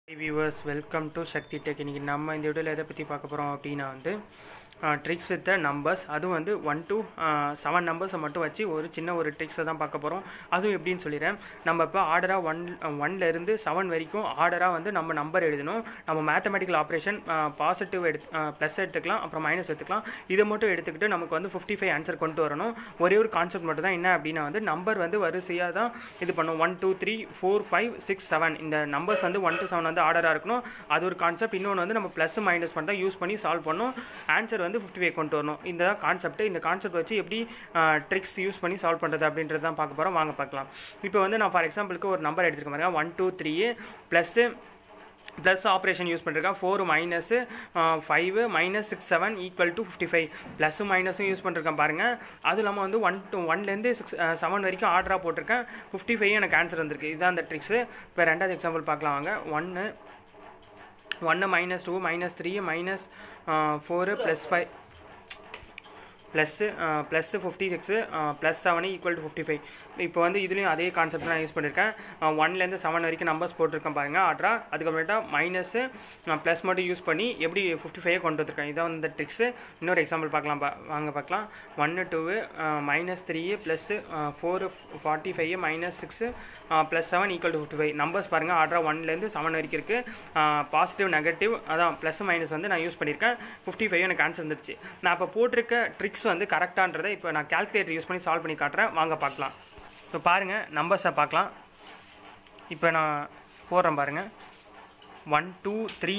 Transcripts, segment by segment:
viewers welcome to Shakti tech இன்னைக்கு நம்ம இந்த வீடியோவில் எதை பற்றி பார்க்க போகிறோம் அப்படின்னா வந்து ட்ரிக்ஸ் வித் த நம்பர்ஸ் அதுவும் வந்து ஒன் to செவன் நம்பர்ஸை மட்டும் வச்சு ஒரு சின்ன ஒரு ட்ரிக்ஸை தான் பார்க்க போகிறோம் அதுவும் எப்படின்னு சொல்லிடுறேன் நம்ம இப்போ ஆர்டராக ஒன் ஒன்லேருந்து செவன் வரைக்கும் ஆர்டராக வந்து நம்ம நம்பர் எழுதணும் நம்ம மேத்தமெட்டிக்கல் ஆப்ரேஷன் பாசிட்டிவ் எடுத்து ப்ளஸ் எடுத்துக்கலாம் அப்புறம் மைனஸ் எடுத்துக்கலாம் இதை மட்டும் எடுத்துக்கிட்டு நமக்கு வந்து ஃபிஃப்டி ஃபைவ் ஆன்சர் கொண்டு வரணும் ஒரே ஒரு கான்செப்ட் மட்டும் தான் என்ன அப்படின்னா வந்து நம்பர் வந்து வரிசையாக தான் இது பண்ணும் one two three four five six seven இந்த நம்பர்ஸ் வந்து ஒன் to செவன் வந்து ஆர்டராக இருக்கணும் அது ஒரு கான்செப்ட் இன்னொன்று வந்து நம்ம ப்ளஸ் மைனஸ் மட்டும் யூஸ் பண்ணி சால்வ் பண்ணணும் ஆன்சர் வந்து ஃபிஃப்டி ஃபைவ் கொண்டு வரணும் இந்த தான் கான்செப்ட் இந்த கான்செப்ட் வச்சு எப்படி ட்ரிக்ஸ் யூஸ் பண்ணி சால்வ் பண்ணுறது அப்படின்றது தான் பார்க்க போகிறோம் வாங்க பார்க்கலாம் இப்போ வந்து நான் ஃபார் எக்ஸாம்பிளுக்கு ஒரு நம்பர் எடுத்துருக்க பாருங்க one two three plus plus operation use பண்ணிருக்கேன் four minus five minus six seven equal to fifty five ப்ளஸ்ஸும் மைனஸும் யூஸ் பண்ணிருக்கேன் பாருங்கள் அதுவும் இல்லாமல் வந்து ஒன் டூ ஒன்லேருந்து சிக்ஸ் செவன் வரைக்கும் ஆர்டராக போட்டிருக்கேன் ஃபிஃப்டி ஃபைவ் எனக்கு ஆன்சர் வந்திருக்கு இதுதான் அந்த ட்ரிக்ஸு இப்போ ரெண்டாவது எக்ஸாம்பிள் பார்க்கலாம் வாங்க ஒன்று ஒன்று minus two minus three minus four plus five plus plus fifty six plus seven equal to fifty five இப்போ வந்து இதுலேயும் அதே கான்செப்ட் நான் யூஸ் பண்ணியிருக்கேன் ஒன்லேருந்து செவன் வரைக்கும் நம்பர்ஸ் போட்டிருக்கேன் பாருங்கள் ஆட்ரா அதுக்கப்புறமேட்டா மைனஸு ப்ளஸ் மட்டும் யூஸ் பண்ணி எப்படி ஃபிஃப்டி ஃபைவ் கொண்டு வந்திருக்கேன் இதான் வந்து ட்ரிக்ஸு இன்னொரு எக்ஸாம்பிள் பார்க்கலாம் பா வாங்க பார்க்கலாம் ஒன்று two minus three plus four forty five minus six plus seven equal to fifty five numbers பாருங்கள் ஆட்ரா ஒன்லேருந்து செவன் வரைக்கும் இருக்குது பாசிட்டிவ் நெகட்டிவ் அதான் ப்ளஸ் மைனஸ் வந்து நான் யூஸ் பண்ணியிருக்கேன் ஃபிஃப்டி ஃபைவ் எனக்கு ஆன்சர் வந்துருச்சு நான் இப்போ போட்டிருக்க ட்ரிக்ஸ் வந்து கரெக்டான்றதை இப்போ நான் கால்குலேட்டர் யூஸ் பண்ணி சால்வ் பண்ணி காட்டுறேன் வாங்க பார்க்கலாம் இப்போ பாருங்கள் நம்பர்ஸை பார்க்கலாம் இப்போ நான் போடுறேன் பாருங்கள் one two three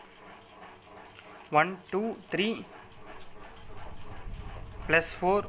one two three plus four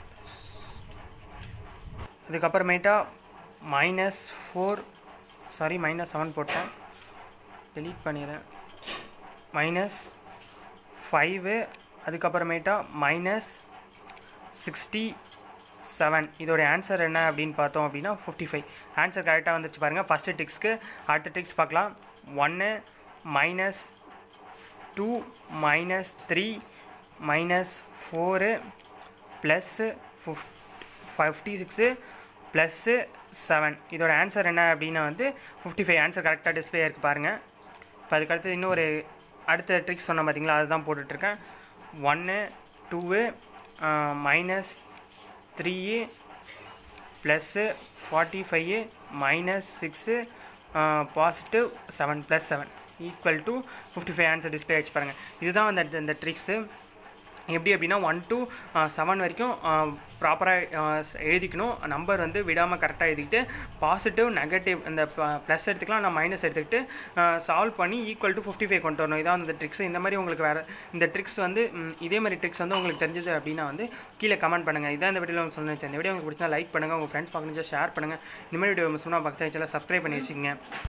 அதுக்கப்புறமேட்டா minus four sorry minus seven போட்டேன் டெலீட் பண்ணிடுறேன் மைனஸ் ஃபைவு அதுக்கப்புறமேட்டா மைனஸ் சிக்ஸ்டி செவன் இதோட ஆன்சர் என்ன அப்படின்னு பார்த்தோம் அப்படின்னா ஃபிஃப்டி ஃபைவ் ஆன்சர் கரெக்டாக வந்துச்சு பாருங்கள் ஃபஸ்ட்டு டிக்ஸ்க்கு அடுத்த டிக்ஸ் பார்க்கலாம் ஒன்று minus two minus three minus four plus ஃபிஃப் ஃபிஃப்டி சிக்ஸு ப்ளஸ்ஸு செவன் இதோட ஆன்சர் என்ன அப்படின்னா வந்து ஃபிஃப்டி ஃபைவ் ஆன்சர் கரெக்டாக டிஸ்பிளே இருக்குது பாருங்கள் இப்போ அதுக்கடுத்து இன்னொரு அடுத்த ட்ரிக்ஸ் சொன்ன பார்த்தீங்களா அதுதான் போட்டுட்ருக்கேன் ஒன்று two minus three plus forty five minus six positive seven plus seven equal to fifty five answer display ஆச்சு பாருங்கள் இதுதான் அந்த இந்த ட்ரிக்ஸு எப்படி அப்படின்னா ஒன் டு செவன் வரைக்கும் ப்ராப்பராக எழுதிக்கணும் நம்பர் வந்து விடாமல் கரெக்டாக எழுதிக்கிட்டு பாசிட்டிவ் நெகட்டிவ் இந்த ப்ளஸ் எடுத்துக்கலாம் நான் மைனஸ் எடுத்துக்கிட்டு சால்வ் பண்ணி ஈக்குவல் டு ஃபிஃப்டி ஃபைவ் கொண்டு வரணும் இதான் இந்த ட்ரிக்ஸ் இந்த மாதிரி உங்களுக்கு வேறு இந்த ட்ரிக்ஸ் வந்து இதே மாதிரி ட்ரிக்ஸ் வந்து உங்களுக்கு தெரிஞ்சது அப்படின்னா வந்து கீழே கமெண்ட் பண்ணுங்கள் இதான் இந்த வீடியோவில் சொல்லுங்க இந்த வீடியோ உங்களுக்கு பிடிச்சா லைக் பண்ணுங்கள் உங்கள் ஃப்ரெண்ட்ஸ் பார்க்கணும் ஷேர் பண்ணுங்கள் இந்த மாதிரி வீடியோ முஸ்லிமாக பக்கத்தில் சப்ஸ்கிரைப் பண்ணி வச்சுக்கோங்க